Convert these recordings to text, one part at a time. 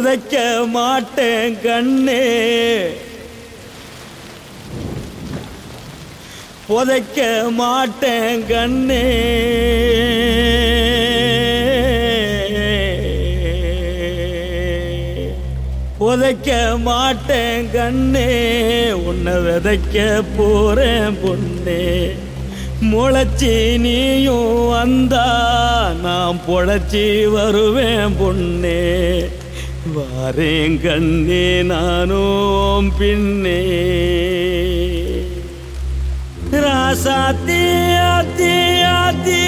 புதைக்க மாட்டேன் கண்ணே புதைக்க மாட்டேன் கண்ணே புதைக்க மாட்டேன் கண்ணே உன்னை விதைக்க போறேன் பொண்ணே முளைச்சி நீயும் வந்தா நான் பொழைச்சி வருவேன் பொண்ணே வாரேன் கண்ணே நானும் பின்னே ராசாத்தி ஆத்தி ஆத்தி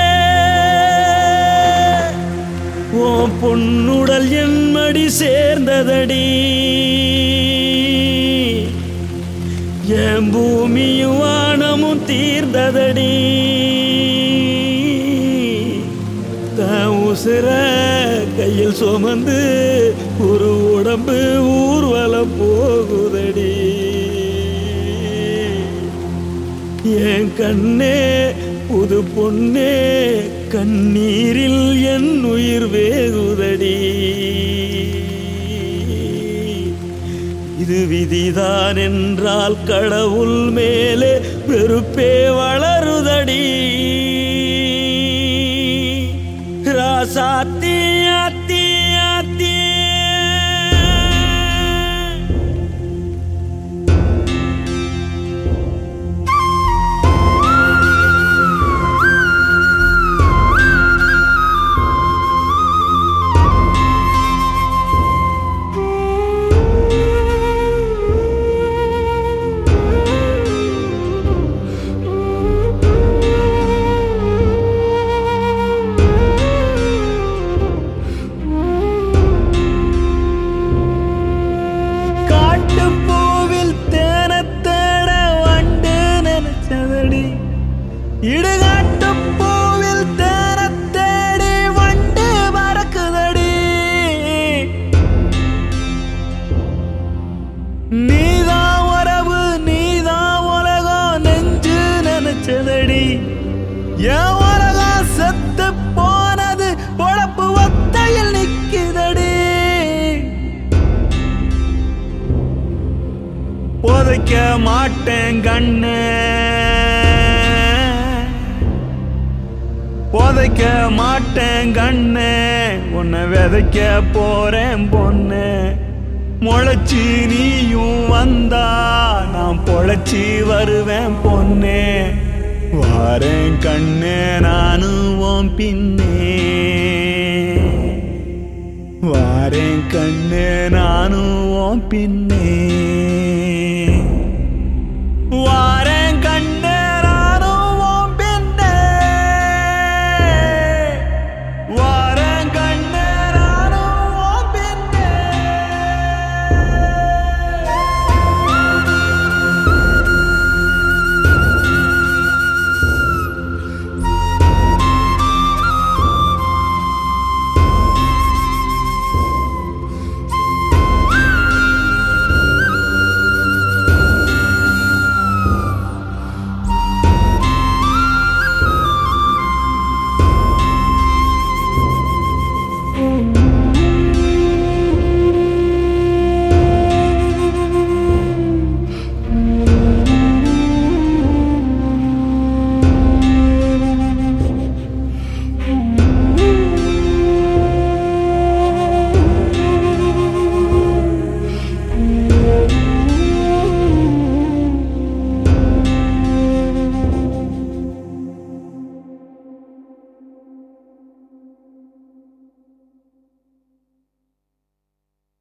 உன் பொன்னுடல் என் மடி சேர்ந்ததடி என் பூமியும் வானமும் தீர்ந்ததடி தான் உசுர கையில் சுமந்து ஒரு உடம்பு ஊர்வலம் போகுதடி என் கண்ணே புது பொன்னே கண்ணீரில் என் உயிர் வேகுதடி இது விதிதான் என்றால் கடவுள் மேலே வெறுப்பே வளருதடி ராசாத்தி ஆத்தி ஆத்தி காட்டு பூவில் தேனத்தேட வண்டு நினைச்சதடி இடுகாட்டு பூவில் தேனத்தேடி வண்டு மறக்குதடி நீதான் உறவு நீதான் உலகம் நெஞ்சு நினைச்சதடி என் உலகம் செத்து போனது பொழப்பு ஒத்தையில் நிக்குதடி புதைக்க மாட்டேன் கண்ணு புதைக்க மாட்டேன் கண்ணு உன்னை விதைக்க போறேன் பொண்ணு முளைச்சி நீயும் வந்தா நான் பொழைச்சி வருவேன் பொண்ணு வாரேன் கண்ணு நானும் உன் பின்னே வாரேன் கண்ணு நானும் உன் பின்னே வா